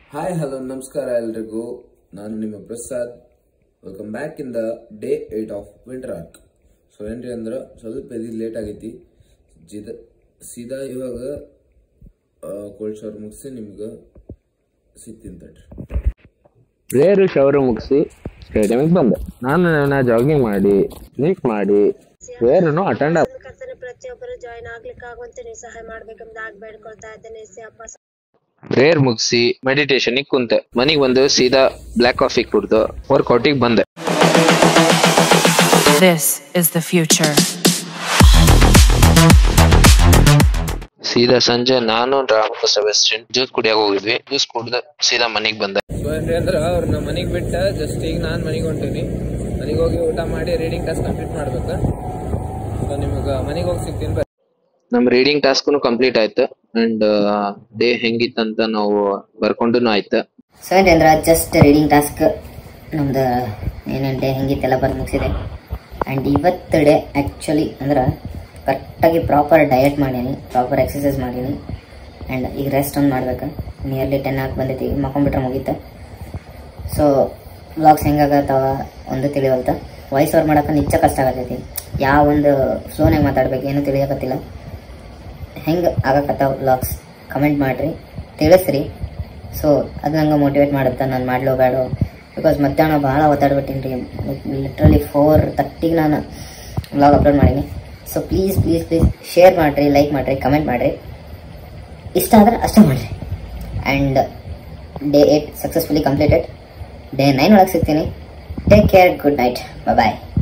Hi hello ನಮಸ್ಕಾರ ಎಲ್ರಿಗೂ ನಾನು ನಿಮ್ಮ Prasad welcome back in the day eight of winter arc so ಏನ್ರಿ ಅಂದ್ರೆ ಸ್ವಲ್ಪ ಎದಿ ಲೇಟ್ ಆಗೈತಿ ಜಿದ ಸೀದಾ ಇವಾಗ ಕೋಲ್ಡ್ ಶವರ್ ಮುಗಿಸಿ ನಿಮ್ಗೆ ಸಿಗ್ತೀನಿ ತಡ್ರಿ ರೇರು ಶವರ್ ಮುಗಿಸಿ ಸ್ಟೇಡಿಯಂಗೆ ಬಂದೆ ನಾನು ನನ್ನ ಜಾಗಿಂಗ್ ಮಾಡಿ ಸ್ನೀಕ್ ಮಾಡಿ ರೇರನ್ನು ಅಟೆಂಡ್ ಆಗ ಕರ್ತನೆ ಪ್ರತಿಯೊಬ್ಬರು ಜಾಯಿನ್ ಆಗ್ಲಿಕ್ಕೆ ಆಗುವಂತೆ ನೀವು ಸಹಾಯ ಮಾಡ್ಬೇಕಂತ ಆಗ್ ಬೇಡ್ಕೊಳ್ತಾ ಇದ್ದೇನೆ ಅಪ್ಪ ರೇರ್ ಮುಗಿಸಿ ಮೆಡಿಟೇಷನ್ ಕುಂತೆ ಮನೆಗೆ ಬಂದು ಸೀದಾ ಬ್ಲ್ಯಾಕ್ ಕಾಫಿ ಕುಡ್ದು ವರ್ಕೌಟಿಗೆ ಬಂದೆ This is the future. ಸೀದಾ ಸಂಜೆ ನಾನು ರಾಮು ಸೆಬೆಸ್ಟಿನ್ ಜ್ಯೂಸ್ ಕುಡಿಯಾಕ ಹೋಗಿದ್ವಿ ಜ್ಯೂಸ್ ಕುಡ್ದು ಸೀದಾ ಮನೆಗೆ ಬಂದೆ ಸೊ ಏನ್ರಿ ಅಂದ್ರೆ ಅವ್ರು ನಮ್ಮ ಮನೆಗೆ ಬಿಟ್ಟ ಜಸ್ಟ್ ಈಗ ನಾನು ಮನೆಗೆ ಹೊಂಟೀನಿ ಮನೆಗೆ ಹೋಗಿ ಊಟ ಮಾಡಿ ರೀಡಿಂಗ್ ಟೆಸ್ಟ್ ಕಂಪ್ಲೀಟ್ ಮಾಡ್ಬೇಕು ಸೊ ನಿಮ್ಗೆ ಮನೆಗೆ ಹೋಗಿ ಸಿಗ್ತೀನಿ ಬರ್ರಿ ನಮ್ ರೀಡಿಂಗ್ ಟಾಸ್ಕ್ನು ಕಂಪ್ಲೀಟ್ ಆಯ್ತು ಅಂಡ್ ಡೇ ಹೆಂಗಿತ್ತಂತ ನಾವು ಬರ್ಕೊಂಡು ಆಯ್ತು ಸೊ ಅಂದ್ರೆ ಜಸ್ಟ್ ರೀಡಿಂಗ್ ಟಾಸ್ಕ್ ನಮ್ದು ಏನೇನು ಡೇ ಹೆಂಗಿತ್ತೆಲ್ಲ ಬರೆದು ಮುಗಿಸಿದೆ ಆ್ಯಂಡ್ ಇವತ್ತು ಡೇ ಆ್ಯಕ್ಚುಲಿ ಅಂದ್ರೆ ಕರೆಕ್ಟಾಗಿ ಪ್ರಾಪರ್ ಡಯಟ್ ಮಾಡೀನಿ ಪ್ರಾಪರ್ ಎಕ್ಸಸೈಸ್ ಮಾಡೀನಿ ಆ್ಯಂಡ್ ಈಗ ರೆಸ್ಟ್ ಒಂದು ಮಾಡ್ಬೇಕು ನಿಯರ್ಲಿ ಟೆನ್ ಆಗಿ ಬಂದೈತಿ ಈಗ ಮಕ್ಕೊಂಬಿಟ್ರೆ ಮುಗೀತು ಸೊ ವ್ಲಾಗ್ಸ್ ಹೆಂಗಾಗತ್ತವ ಒಂದು ತಿಳಿವಲ್ತ ವಾಯ್ಸ್ ಓವರ್ ಮಾಡೋಕೆ ನಿಜ ಕಷ್ಟ ಆಗತೈತಿ ಯಾವ ಒಂದು ಫ್ಲೋನಾಗ ಮಾತಾಡ್ಬೇಕು ಏನು ತಿಳಿಯಕತ್ತಿಲ್ಲ ಹೆಂಗೆ ಆಗಕತ್ತಾವ ವ್ಲಾಗ್ಸ್ ಕಮೆಂಟ್ ಮಾಡಿರಿ ತಿಳಿಸ್ರಿ ಸೊ ಅದು ನಂಗೆ ಮೋಟಿವೇಟ್ ಮಾಡುತ್ತೆ ನಾನು ಮಾಡ್ಲೋ ಬೇಡೋ ಬಿಕಾಸ್ ಮಧ್ಯಾಹ್ನ ಭಾಳ ಒತ್ತಾಡ್ಬಿಟ್ಟಿನಿ ರೀ ಲಿಟ್ರಲಿ ಫೋರ್ ತರ್ಟಿಗೆ ನಾನು ವ್ಲಾಗ್ ಅಪ್ಲೋಡ್ ಮಾಡೀನಿ so please please please share ಮಾಡಿರಿ ಲೈಕ್ ಮಾಡಿರಿ ಕಮೆಂಟ್ ಮಾಡಿರಿ ಇಷ್ಟ ಆದರೆ ಅಷ್ಟೇ ಮಾಡಿರಿ and day eight successfully completed day nine ಒಳಗೆ ಸಿಗ್ತೀನಿ ಟೇಕ್ ಕೇರ್ ಗುಡ್ ನೈಟ್ ಬಾಯ್